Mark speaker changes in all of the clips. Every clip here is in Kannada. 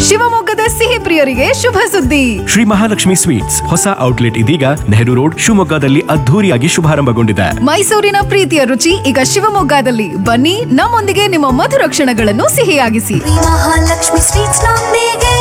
Speaker 1: ಶಿವಮೊಗ್ಗದ ಸಿಹಿ ಪ್ರಿಯರಿಗೆ ಶುಭ ಸುದ್ದಿ
Speaker 2: ಶ್ರೀ ಮಹಾಲಕ್ಷ್ಮಿ ಸ್ವೀಟ್ಸ್ ಹೊಸ ಔಟ್ಲೆಟ್ ಇದೀಗ ನೆಹರು ರೋಡ್ ಶಿವಮೊಗ್ಗದಲ್ಲಿ ಅದ್ಧೂರಿಯಾಗಿ ಶುಭಾರಂಭಗೊಂಡಿದೆ
Speaker 1: ಮೈಸೂರಿನ ಪ್ರೀತಿಯ ರುಚಿ ಈಗ ಶಿವಮೊಗ್ಗದಲ್ಲಿ ಬನ್ನಿ ನಮ್ಮೊಂದಿಗೆ ನಿಮ್ಮ ಮಧುರ ಕ್ಷಣಗಳನ್ನು ಸಿಹಿಯಾಗಿಸಿ
Speaker 3: ಮಹಾಲಕ್ಷ್ಮಿ ಸ್ವೀಟ್ಸ್ ನೊಂದಿಗೆ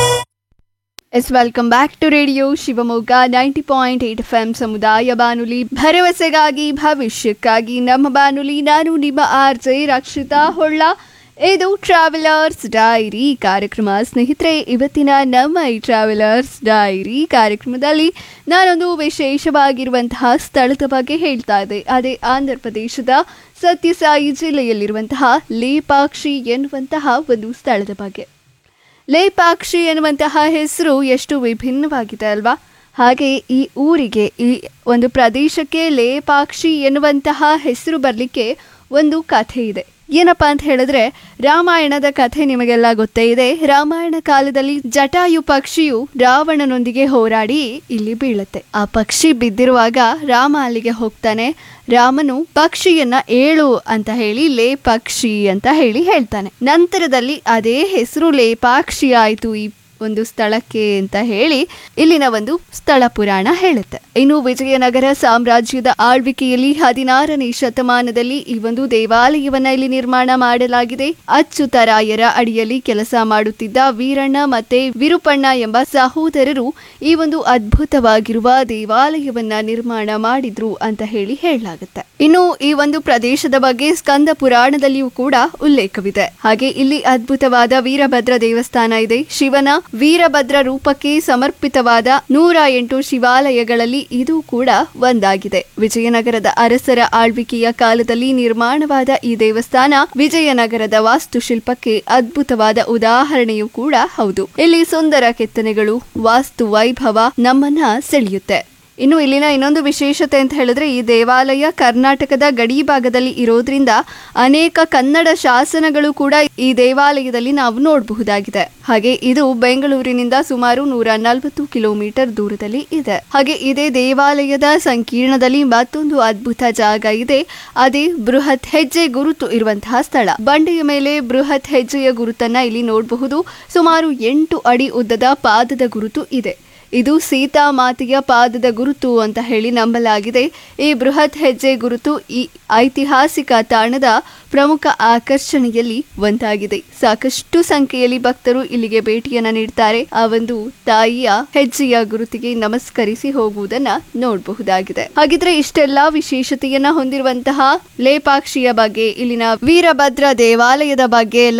Speaker 4: yes welcome back to radio Shivamogga ninety point eight F M ಸಮುದಾಯ ಬಾನುಲಿ ಭರವಸೆಗಾಗಿ ಭವಿಷ್ಯಕ್ಕಾಗಿ ನಮ್ಮ ಬಾನುಲಿ ನಾನು ನಿಮ್ಮ ಆರ್ ಜೆ ರಕ್ಷಿತಾ ಹೊಳ್ಳ ಇದು ಟ್ರಾವೆಲರ್ಸ್ ಡೈರಿ ಕಾರ್ಯಕ್ರಮ ಸ್ನೇಹಿತರೆ ಇವತ್ತಿನ ನಮ್ಮ ಈ ಟ್ರಾವೆಲರ್ಸ್ ಡೈರಿ ಕಾರ್ಯಕ್ರಮದಲ್ಲಿ ನಾನೊಂದು ವಿಶೇಷವಾಗಿರುವಂತಹ ಸ್ಥಳದ ಬಗ್ಗೆ ಹೇಳ್ತಾ ಇದ್ದೆ ಅದೇ ಆಂಧ್ರ ಪ್ರದೇಶದ ಸತ್ಯಸಾಯಿ ಜಿಲ್ಲೆಯಲ್ಲಿರುವಂತಹ ಲೇಪಾಕ್ಷಿ ಎನ್ನುವಂತಹ ಒಂದು ಸ್ಥಳದ ಬಗ್ಗೆ ಲೇಪಾಕ್ಷಿ ಎನ್ನುವಂತಹ ಹೆಸರು ಎಷ್ಟು ವಿಭಿನ್ನವಾಗಿದೆ ಅಲ್ವಾ ಹಾಗೆ ಈ ಊರಿಗೆ ಈ ಒಂದು ಪ್ರದೇಶಕ್ಕೆ ಲೇಪಾಕ್ಷಿ ಎನ್ನುವಂತಹ ಹೆಸರು ಬರಲಿಕ್ಕೆ ಒಂದು ಕಥೆ ಇದೆ ಏನಪ್ಪಾ ಅಂತ ಹೇಳಿದ್ರೆ ರಾಮಾಯಣದ ಕಥೆ ನಿಮಗೆಲ್ಲ ಗೊತ್ತೇ ಇದೆ ರಾಮಾಯಣ ಕಾಲದಲ್ಲಿ ಜಟಾಯು ಪಕ್ಷಿಯು ರಾವಣನೊಂದಿಗೆ ಹೋರಾಡಿ ಇಲ್ಲಿ ಬೀಳುತ್ತೆ ಆ ಪಕ್ಷಿ ಬಿದ್ದಿರುವಾಗ ರಾಮ ಅಲ್ಲಿಗೆ ಹೋಗ್ತಾನೆ ರಾಮನು ಪಕ್ಷಿಯನ್ನ ಏಳು ಅಂತ ಹೇಳಿ ಲೇ ಪಕ್ಷಿ ಅಂತ ಹೇಳಿ ಹೇಳ್ತಾನೆ ನಂತರದಲ್ಲಿ ಅದೇ ಹೆಸರು ಲೇಪಾಕ್ಷಿ ಆಯ್ತು ಈ ಒಂದು ಸ್ಥಳಕ್ಕೆ ಅಂತ ಹೇಳಿ ಇಲ್ಲಿನ ಒಂದು ಸ್ಥಳ ಪುರಾಣ ಹೇಳುತ್ತೆ ಇನ್ನು ವಿಜಯನಗರ ಸಾಮ್ರಾಜ್ಯದ ಆಳ್ವಿಕೆಯಲ್ಲಿ ಹದಿನಾರನೇ ಶತಮಾನದಲ್ಲಿ ಈ ಒಂದು ದೇವಾಲಯವನ್ನ ಇಲ್ಲಿ ನಿರ್ಮಾಣ ಮಾಡಲಾಗಿದೆ ಅಚ್ಯುತರಾಯರ ಅಡಿಯಲ್ಲಿ ಕೆಲಸ ಮಾಡುತ್ತಿದ್ದ ವೀರಣ್ಣ ಮತ್ತೆ ವಿರುಪಣ್ಣ ಎಂಬ ಸಹೋದರರು ಈ ಒಂದು ಅದ್ಭುತವಾಗಿರುವ ದೇವಾಲಯವನ್ನ ನಿರ್ಮಾಣ ಮಾಡಿದ್ರು ಅಂತ ಹೇಳಿ ಹೇಳಲಾಗುತ್ತೆ ಇನ್ನು ಈ ಒಂದು ಪ್ರದೇಶದ ಬಗ್ಗೆ ಸ್ಕಂದ ಪುರಾಣದಲ್ಲಿಯೂ ಕೂಡ ಉಲ್ಲೇಖವಿದೆ ಹಾಗೆ ಇಲ್ಲಿ ಅದ್ಭುತವಾದ ವೀರಭದ್ರ ದೇವಸ್ಥಾನ ಇದೆ ಶಿವನ ವೀರಭದ್ರ ರೂಪಕ್ಕೆ ಸಮರ್ಪಿತವಾದ ನೂರ ಎಂಟು ಶಿವಾಲಯಗಳಲ್ಲಿ ಇದು ಕೂಡ ಒಂದಾಗಿದೆ ವಿಜಯನಗರದ ಅರಸರ ಆಳ್ವಿಕೆಯ ಕಾಲದಲ್ಲಿ ನಿರ್ಮಾಣವಾದ ಈ ದೇವಸ್ಥಾನ ವಿಜಯನಗರದ ವಾಸ್ತುಶಿಲ್ಪಕ್ಕೆ ಅದ್ಭುತವಾದ ಉದಾಹರಣೆಯೂ ಕೂಡ ಹೌದು ಇಲ್ಲಿ ಸುಂದರ ಕೆತ್ತನೆಗಳು ವಾಸ್ತು ವೈಭವ ನಮ್ಮನ್ನ ಸೆಳೆಯುತ್ತೆ ಇನ್ನು ಇಲ್ಲಿನ ಇನ್ನೊಂದು ವಿಶೇಷತೆ ಅಂತ ಹೇಳಿದ್ರೆ ಈ ದೇವಾಲಯ ಕರ್ನಾಟಕದ ಗಡಿ ಭಾಗದಲ್ಲಿ ಇರೋದ್ರಿಂದ ಅನೇಕ ಕನ್ನಡ ಶಾಸನಗಳು ಕೂಡ ಈ ದೇವಾಲಯದಲ್ಲಿ ನಾವು ನೋಡಬಹುದಾಗಿದೆ ಹಾಗೆ ಇದು ಬೆಂಗಳೂರಿನಿಂದ ಸುಮಾರು ನೂರ ನಲವತ್ತು ಕಿಲೋಮೀಟರ್ ದೂರದಲ್ಲಿ ಇದೆ ಹಾಗೆ ಇದೇ ದೇವಾಲಯದ ಸಂಕೀರ್ಣದಲ್ಲಿ ಮತ್ತೊಂದು ಅದ್ಭುತ ಜಾಗ ಇದೆ ಅದೇ ಬೃಹತ್ ಹೆಜ್ಜೆ ಗುರುತು ಇರುವಂತಹ ಸ್ಥಳ ಬಂಡೆಯ ಮೇಲೆ ಬೃಹತ್ ಹೆಜ್ಜೆಯ ಗುರುತನ್ನ ಇಲ್ಲಿ ನೋಡಬಹುದು ಸುಮಾರು ಎಂಟು ಅಡಿ ಉದ್ದದ ಪಾದದ ಗುರುತು ಇದೆ ಇದು ಸೀತಾ ಮಾತೆಯ ಪಾದದ ಗುರುತು ಅಂತ ಹೇಳಿ ನಂಬಲಾಗಿದೆ ಈ ಬೃಹತ್ ಹೆಜ್ಜೆ ಗುರುತು ಈ ಐತಿಹಾಸಿಕ ತಾಣದ ಪ್ರಮುಖ ಆಕರ್ಷಣೆಯಲ್ಲಿ ಒಂದಾಗಿದೆ ಸಾಕಷ್ಟು ಸಂಖ್ಯೆಯಲ್ಲಿ ಭಕ್ತರು ಇಲ್ಲಿಗೆ ಭೇಟಿಯನ್ನ ನೀಡ್ತಾರೆ ಆ ಒಂದು ತಾಯಿಯ ಹೆಜ್ಜೆಯ ಗುರುತಿಗೆ ನಮಸ್ಕರಿಸಿ ಹೋಗುವುದನ್ನ ನೋಡಬಹುದಾಗಿದೆ ಹಾಗಿದ್ರೆ ಇಷ್ಟೆಲ್ಲಾ ವಿಶೇಷತೆಯನ್ನ ಹೊಂದಿರುವಂತಹ ಲೇಪಾಕ್ಷಿಯ ಬಗ್ಗೆ ಇಲ್ಲಿನ ವೀರಭದ್ರ ದೇವಾಲಯದ ಬಗ್ಗೆ ಎಲ್ಲ